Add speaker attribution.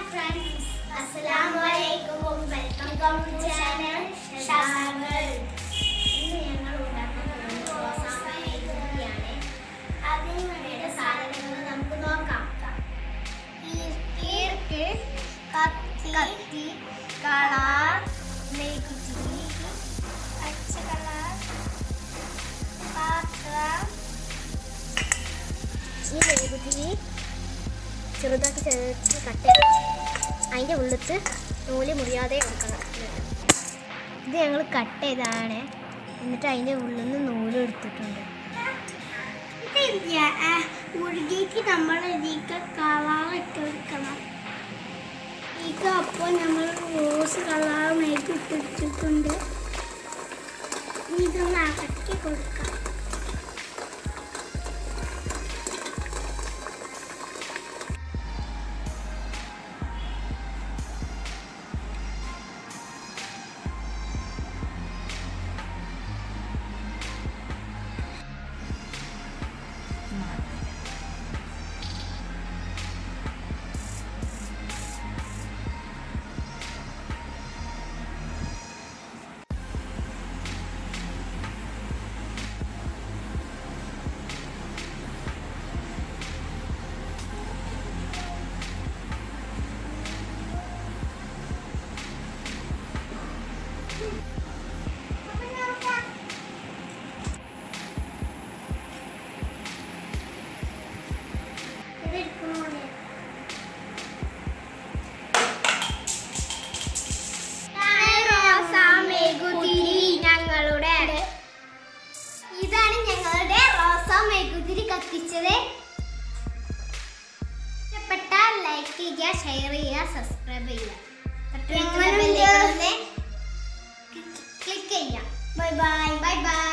Speaker 1: friends. Assalamualaikum. Welcome to channel Shazal. ഇന്ന് ഞങ്ങൾ ഉണ്ടാക്കുന്നത് റോസാമയാണ് അതിന് വേണ്ട സാധനങ്ങൾ നമുക്ക് നോക്കാം ഈർക്ക് കത്തി കത്തി കളർ മെഴുകുതിരി പച്ച കളർ പാത്രം
Speaker 2: ഈ മെഴുകുതിരി ചെറുതാക്കി ചെറുതാക്കി കട്ട് ചെയ്ത് അതിൻ്റെ ഉള്ളിത്ത് നൂല് മുറിയാതെ കൊടുക്കണം ഇത് ഞങ്ങൾ കട്ട് ചെയ്തതാണ് എന്നിട്ട് അതിൻ്റെ ഉള്ളിൽ നിന്ന് നൂല് എടുത്തിട്ടുണ്ട്
Speaker 1: മുറുകിക്ക് നമ്മൾ ഇതിക്ക് കളർ ഇട്ട് കൊടുക്കണം ഇതിക്ക് അപ്പോൾ നമ്മൾ റോസ് കളർ മേക്ക് ഇട്ടിട്ടുണ്ട് ഇതൊന്ന് അകറ്റി കൊടുക്കാം ഞങ്ങളുടെ ഇതാണ് ഞങ്ങളുടെ റോസ മെഴുകുതിരി കത്തിച്ചത് ഇഷ്ടപ്പെട്ടാൽ ലൈക്ക് ചെയ്യുക ഷെയർ ചെയ്യുക സബ്സ്ക്രൈബ് ചെയ്യുക തൊട്ടടുത്തുള്ള bell icon ഒന്ന് ക്ലിക്ക് ചെയ്യുക ബൈ ബൈ ബൈ ബൈ